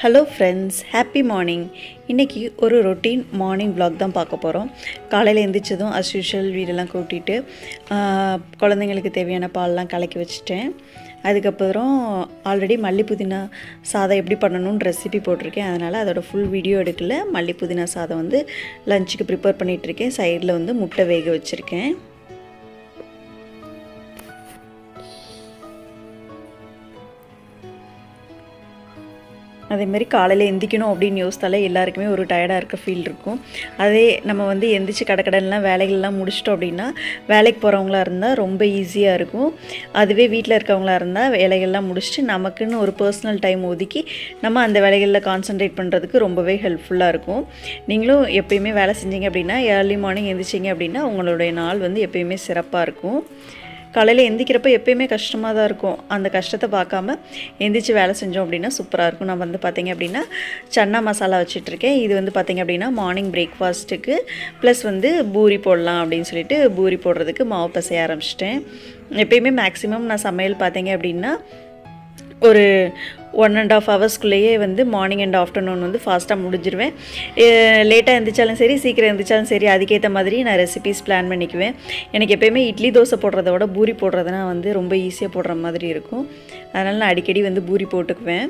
hello friends happy morning இன்றைக்கி ஒரு routine morning vlog தான் பார்க்க போகிறோம் காலையில் எந்திரிச்சதும் அஸ் யூஷுவல் வீடெல்லாம் கூட்டிட்டு ஆஹ், குழந்தைங்களுக்கு தேவையான பால்லாம் கலக்கி வச்சுட்டேன் அதுக்கப்புறம் ஆல்ரெடி மல்லி புதினா சாதம் எப்படி பண்ணணும்னு ரெசிபி போட்டிருக்கேன் அதனால் அதோட ஃபுல் வீடியோ எடுக்கல மல்லி புதினா சாதம் வந்து லஞ்சுக்கு ப்ரிப்பேர் பண்ணிகிட்ருக்கேன் சைடில் வந்து முட்டை வேக வச்சுருக்கேன் அதே மாதிரி காலையில் எந்திக்கணும் அப்படின்னு யோசித்தாலே எல்லாருக்குமே ஒரு டயர்டாக இருக்க ஃபீல் இருக்கும் அதே நம்ம வந்து எந்திரிச்சு கடக்கடன்லாம் வேலைகள்லாம் முடிச்சிட்டோம் அப்படின்னா வேலைக்கு போகிறவங்களா இருந்தால் ரொம்ப ஈஸியாக இருக்கும் அதுவே வீட்டில் இருக்கவங்களா இருந்தால் வேலைகள்லாம் முடிச்சுட்டு நமக்குன்னு ஒரு பர்சனல் டைம் ஒதுக்கி நம்ம அந்த வேலைகளில் கான்சென்ட்ரேட் பண்ணுறதுக்கு ரொம்பவே ஹெல்ப்ஃபுல்லாக இருக்கும் நீங்களும் எப்பயுமே வேலை செஞ்சீங்க அப்படின்னா ஏர்லி மார்னிங் எந்திரிச்சிங்க அப்படின்னா உங்களுடைய நாள் வந்து எப்பயுமே சிறப்பாக இருக்கும் காலையில் எந்திக்கிறப்ப எப்பயுமே கஷ்டமாக தான் இருக்கும் அந்த கஷ்டத்தை பார்க்காம எந்திரிச்சு வேலை செஞ்சோம் அப்படின்னா சூப்பராக இருக்கும் நான் வந்து பார்த்தீங்க அப்படின்னா சன்னா மசாலா வச்சிட்ருக்கேன் இது வந்து பார்த்தீங்க அப்படின்னா மார்னிங் பிரேக்ஃபாஸ்ட்டுக்கு ப்ளஸ் வந்து பூரி போடலாம் அப்படின்னு சொல்லிட்டு பூரி போடுறதுக்கு மாவு பசைய ஆரம்பிச்சிட்டேன் எப்பயுமே மேக்ஸிமம் நான் சமையல் பார்த்தீங்க அப்படின்னா ஒரு ஒன் அண்ட் ஆஃப் ஹவர்ஸ்க்குள்ளேயே வந்து மார்னிங் அண்ட் ஆஃப்டர்நூன் வந்து ஃபாஸ்ட்டாக முடிஞ்சிருவேன் லேட்டாக எழுந்திரிச்சாலும் சரி சீக்கிரம் எழுந்திரிச்சாலும் சரி அதுக்கேற்ற மாதிரி நான் ரெசிபீஸ் பிளான் பண்ணிக்குவேன் எனக்கு எப்பயுமே இட்லி தோசை போடுறத விட பூரி போடுறதுனா வந்து ரொம்ப ஈஸியாக போடுற மாதிரி இருக்கும் அதனால் நான் அடிக்கடி வந்து பூரி போட்டுக்குவேன்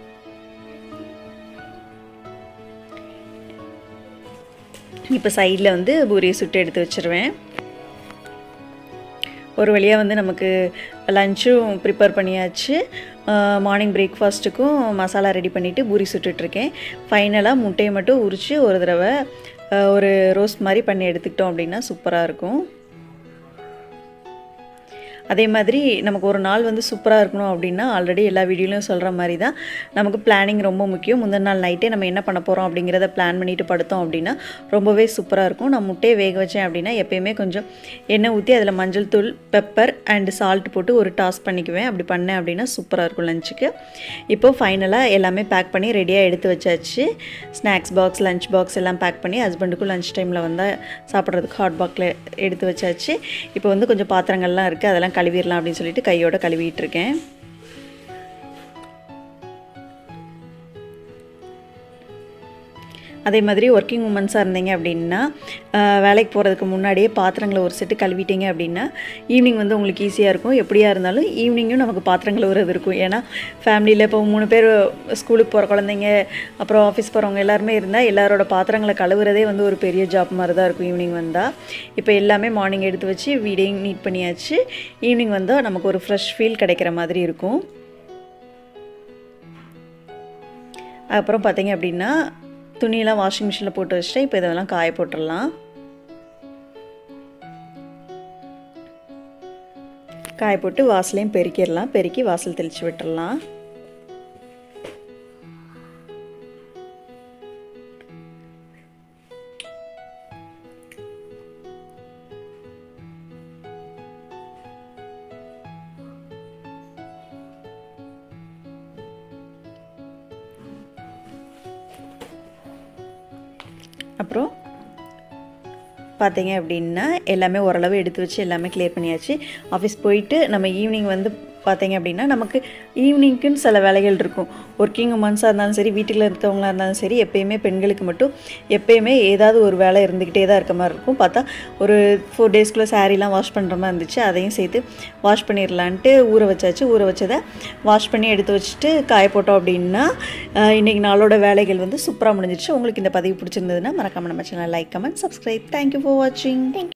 இப்போ சைடில் வந்து பூரியை சுட்டு எடுத்து வச்சுருவேன் ஒரு வழியாக வந்து நமக்கு லஞ்சும் ப்ரிப்பேர் பண்ணியாச்சு மார்னிங் பிரேக்ஃபாஸ்ட்டுக்கும் மசாலா ரெடி பண்ணிவிட்டு பூரி சுட்டுட்ருக்கேன் ஃபைனலாக முட்டையை மட்டும் உரித்து ஒரு தடவை அஹ், ஒரு ரோஸ்ட் மாதிரி பண்ணி எடுத்துக்கிட்டோம் அப்படின்னா சூப்பராக இருக்கும் அதே மாதிரி நமக்கு ஒரு நாள் வந்து சூப்பராக இருக்கணும் அப்படின்னா ஆல்ரெடி எல்லா வீடியோலையும் சொல்கிற மாதிரி தான் நமக்கு பிளானிங் ரொம்ப முக்கியம் முந்தின நாள் நைட்டே நம்ம என்ன பண்ண போகிறோம் அப்படிங்கிறத பிளான் பண்ணிட்டு படுத்தோம் அப்படின்னா ரொம்பவே சூப்பராக இருக்கும் நான் முட்டையை வேக வச்சேன் அப்படின்னா எப்பயுமே கொஞ்சம் எண்ணெய் ஊற்றி அதில் மஞ்சள் தூள் பெப்பர் அண்ட் சால்ட் போட்டு ஒரு டாஸ் பண்ணிக்குவேன் அப்படி பண்ணேன் அப்படின்னா சூப்பராக இருக்கும் லஞ்சுக்கு இப்போது ஃபைனலாக எல்லாமே பேக் பண்ணி ரெடியாக எடுத்து வச்சாச்சு ஸ்நாக்ஸ் பாக்ஸ் லஞ்ச் பாக்ஸ் எல்லாம் பேக் பண்ணி ஹஸ்பண்டுக்கும் லஞ்ச் டைமில் வந்தால் சாப்பிட்றதுக்கு ஹாட் பாக்ஸில் எடுத்து வச்சாச்சு இப்போ வந்து கொஞ்சம் பாத்திரங்கள்லாம் இருக்குது அதெல்லாம் கழுவிடலாம் அப்படின்னு சொல்லிட்டு கையோட கழுவிட்டு இருக்கேன் அதே மாதிரி ஒர்க்கிங் உமன்ஸாக இருந்தீங்க அப்படின்னா ஆஹ், வேலைக்கு போகிறதுக்கு முன்னாடியே பாத்திரங்களை ஒரு செட்டு கழுவிட்டீங்க அப்படின்னா ஈவினிங் வந்து உங்களுக்கு ஈஸியாக இருக்கும் எப்படியா இருந்தாலும் ஈவினிங்கும் நமக்கு பாத்திரம் கழுவுறது இருக்கும் ஏன்னா ஃபேமிலியில் இப்போ மூணு பேர் ஸ்கூலுக்கு போகிற குழந்தைங்க அப்புறம் ஆஃபீஸ் போகிறவங்க எல்லாருமே இருந்தால் எல்லாரோட பாத்திரங்களை கழுவுறதே வந்து ஒரு பெரிய ஜாப் மாதிரி தான் இருக்கும் ஈவினிங் வந்தால் இப்போ எல்லாமே மார்னிங் எடுத்து வச்சு வீடையும் நீட் பண்ணியாச்சு ஈவினிங் வந்தால் நமக்கு ஒரு ஃப்ரெஷ் ஃபீல் கிடைக்கிற மாதிரி இருக்கும் அப்புறம் பார்த்தீங்க அப்படின்னா துணியெல்லாம் வாஷிங் மிஷினில் போட்டு வச்சுட்டு இப்போ இதெல்லாம் காய போட்டுடலாம் காய போட்டு வாசலையும் பெருக்கிடலாம் பெருக்கி வாசல் தெளித்து விட்டுடலாம் அப்புறம் பார்த்தீங்க அப்படின்னா எல்லாமே ஓரளவு எடுத்து வச்சு எல்லாமே கிளியர் பண்ணியாச்சு ஆஃபீஸ் போயிட்டு நம்ம ஈவினிங் வந்து பார்த்தீங்க அப்படின்னா நமக்கு ஈவினிங்க்குன்னு சில வேலைகள் இருக்கும் ஒர்க்கிங் உமன்ஸாக இருந்தாலும் சரி வீட்டில் இருக்கவங்களா இருந்தாலும் சரி எப்பயுமே பெண்களுக்கு மட்டும் எப்பயுமே ஏதாவது ஒரு வேலை இருந்துக்கிட்டே தான் இருக்க மாதிரி இருக்கும் பார்த்தா ஒரு ஃபோர் டேஸ்க்குள்ளே சாரீலாம் வாஷ் பண்ணுற மாதிரி இருந்துச்சு அதையும் சேர்த்து வாஷ் பண்ணிடலான்ட்டு ஊற வச்சாச்சு ஊற வச்சதை வாஷ் பண்ணி எடுத்து வச்சுட்டு காய போட்டோம் அப்படின்னா ஆஹ், இன்னைக்கு நாளோட வேலைகள் வந்து சூப்பராக முடிஞ்சிருச்சு உங்களுக்கு இந்த பதிவு பிடிச்சிருந்ததுன்னா மறக்காம நம்ம channel like comment subscribe thank you for வாட்சிங்